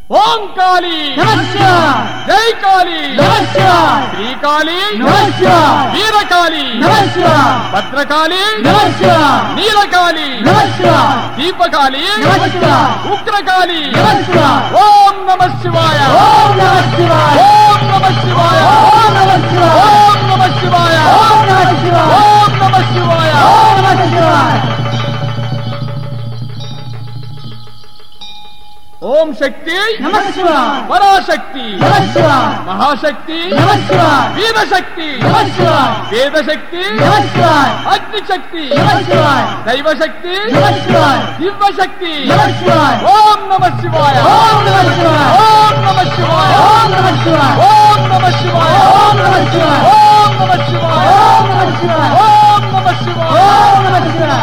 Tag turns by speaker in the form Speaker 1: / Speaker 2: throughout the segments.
Speaker 1: ఓం కాళీ
Speaker 2: నమస్కార్
Speaker 1: జై కాళీ
Speaker 2: నమస్కార్
Speaker 1: శ్రీకాళీ
Speaker 2: నమస్కార్
Speaker 1: వీరకాళి
Speaker 2: నమస్కార్
Speaker 1: భద్రకాళి
Speaker 2: నమస్కార్
Speaker 1: నీలకాళి
Speaker 2: నమస్కార్
Speaker 1: దీపకాళి
Speaker 2: నమస్కార్
Speaker 1: ఉగ్రకాళి
Speaker 2: నమస్కార్
Speaker 1: ఓం నమ శివాయ
Speaker 2: ఓం నమ శివాయ
Speaker 1: ఓం నమ శివాయ
Speaker 2: ఓం నమ శివాయ
Speaker 1: ఓం నమ శివాయ
Speaker 2: ఓం నమ శివాయ
Speaker 1: ఓం నమ శివాయ
Speaker 2: ఓం నమ శివాయ
Speaker 1: ఓం శక్తి
Speaker 2: నమ శివాయ
Speaker 1: పరాశక్తి
Speaker 2: నమ శివాయ
Speaker 1: మహాశక్తి
Speaker 2: నమ శివాయ
Speaker 1: వీరశక్తి
Speaker 2: నమ శివాయ
Speaker 1: వేదశక్తి
Speaker 2: నమ శివాయ
Speaker 1: అగ్నిశక్తి
Speaker 2: నమ శివాయ
Speaker 1: దైవశక్తి
Speaker 2: నమ శివాయ
Speaker 1: దివ్యశక్తి
Speaker 2: నమ శివాయ
Speaker 1: ఓం నమ శివాయ
Speaker 2: ఓం నమ శివాయ
Speaker 1: ఓం నమ శివాయ
Speaker 2: ఓం నమ శివాయ
Speaker 1: ఓం నమ శివాయ
Speaker 2: ఓం నమ శివాయ
Speaker 1: ఓం నమ శివాయ
Speaker 2: ఓం నమ శివాయ
Speaker 1: ఓం నమ శివాయ
Speaker 2: ఓం నమ శివాయ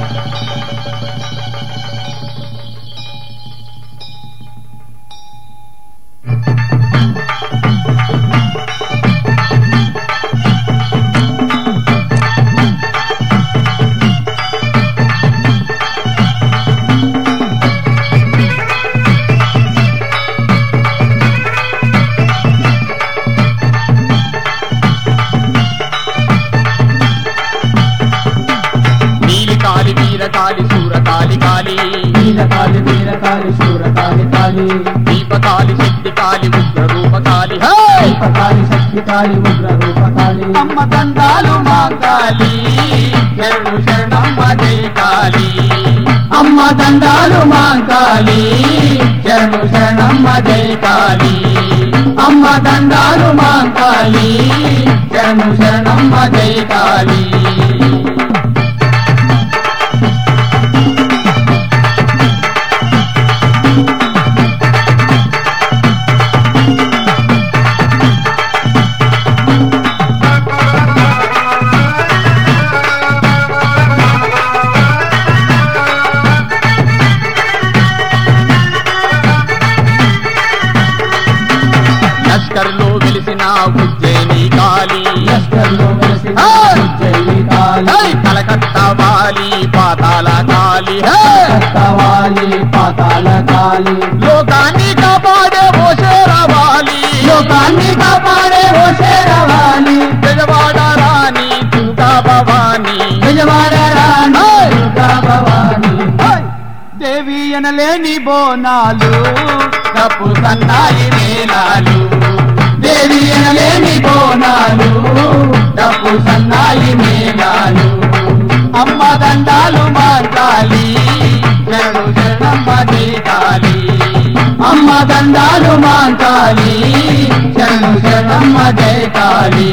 Speaker 1: నీలికాలి వీరకాలి సూరకాలి కాలి
Speaker 2: వీరకాళి వీరకాళి శూరకాళి కాళి
Speaker 1: దీపకాలి శక్తి కాలి ఉగ్ర రూపకాలి
Speaker 2: దీపకాళి శక్తి కాళి ఉగ్ర రూపకాళి
Speaker 1: అమ్మ దండాలు మాంగాలి శరణు శరణమ్మ జై కాళీ
Speaker 2: అమ్మ దండాలు మాంకాళి
Speaker 1: శరణు శరణమ్మ జై కాళీ
Speaker 2: అమ్మ దండాలు మాంకాళి
Speaker 1: శరణు శరణమ్మ జై కాళీ లష్కర్లో వెలిసిన ఉజ్జయిని కాళీ
Speaker 2: లష్కర్లో వెలిసిన
Speaker 1: ఏయ్!
Speaker 2: ఉజ్జయిని కాళి
Speaker 1: హై కలకత్తా వాలి పాతాల కాళీ హే
Speaker 2: కట్టవాలి పాతాల కాళి
Speaker 1: లోకాన్ని కాపాడే ఓ శేరవాలి
Speaker 2: లోకాన్ని కాపాడే ఓ శేరవాలి
Speaker 1: బెజవాడ రాణి దుర్గా భవాని
Speaker 2: విజయవాడ రాణి
Speaker 1: ఏయ్!
Speaker 2: దుర్గా భవాని
Speaker 1: దేవి అనలేని బోనాలు కప్పు సన్నాయి మేళాలు
Speaker 2: దేవి అనలేని బోనాలు
Speaker 1: డప్పు సన్నాయి మేళాలు అమ్మ దండాలు మార్గాలి శరణు శరణమ్మ దేగాలి
Speaker 2: అమ్మ దండాలు మాంకాళి
Speaker 1: శరణు శరణమ్మ దేగాలి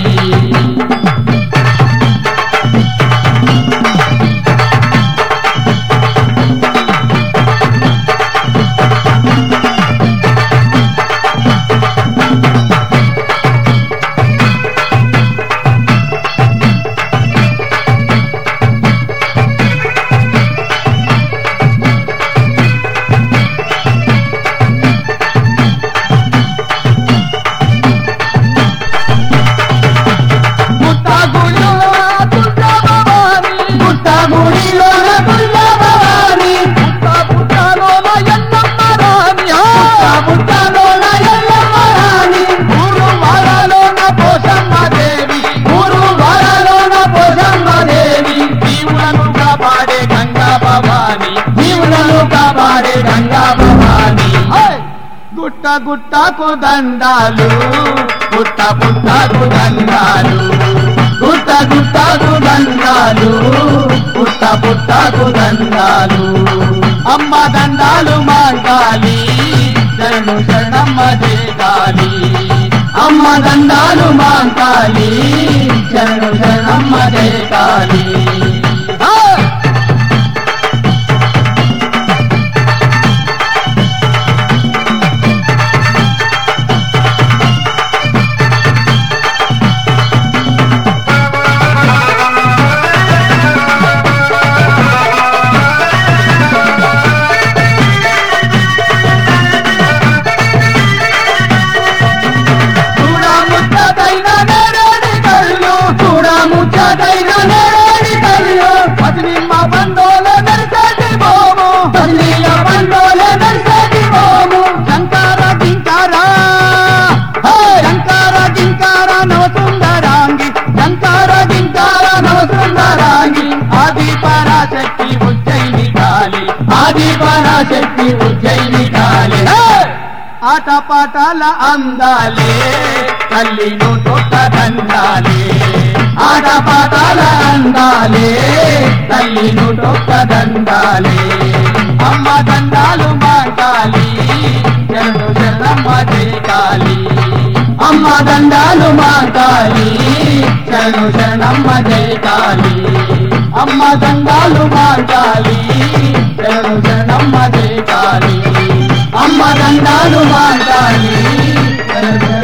Speaker 1: పుట్టగుడిలో దుర్గా భవాని
Speaker 2: పుట్ట గుడిలోన దుర్గా భవాని
Speaker 1: పుట్ట పుట్టలోన ఎల్లమ్మ రాణి
Speaker 2: పుట్ట పుట్టలోన ఎల్లమ్మ రాణి
Speaker 1: ఊరు వాడలోన పోషమ్మ దేవి
Speaker 2: ఊరు వాడలోన పోషమ్మ దేవి
Speaker 1: జీవులను కాపాడే గంగా భవాని
Speaker 2: జీవులను కాపాడే గంగా భవాని
Speaker 1: గుట్ట గుట్టకు దండాలు పుట్ట పుట్టకు దండాలు
Speaker 2: గుట్ట గుట్టకు దండాలు
Speaker 1: పుట్ట పుట్టకు దండాలు అమ్మ దండాలు మాంగాలి శరణు శరణమ్మ దేగాలి
Speaker 2: అమ్మ దండాలు మాంకాళి
Speaker 1: శరణు శరణమ్మ దేగాలి
Speaker 2: చూడ ముచ్చటైన నేరేడి కళ్ళు చూడ ముచ్చటైన నేరేడి ఆది పరాశక్తి ఉజ్జయిని కాళి
Speaker 1: ఆట పాటల అందాలే తల్లిను తొక్క దండాలే
Speaker 2: ఆట పాటాల అందాలే
Speaker 1: తల్లిను తొక్క దండాలే అమ్మ దండాలు మాటాలి శరణు శరణమ్మ జయకాలి
Speaker 2: అమ్మ దండాలు మా కాళి
Speaker 1: శరణు శరణమ్మ జయకాలి అమ్మ దండాలు మాటాలి శరణు శరణమ్మ జయకాలి
Speaker 2: అమ్మ దండాలు మా కాళి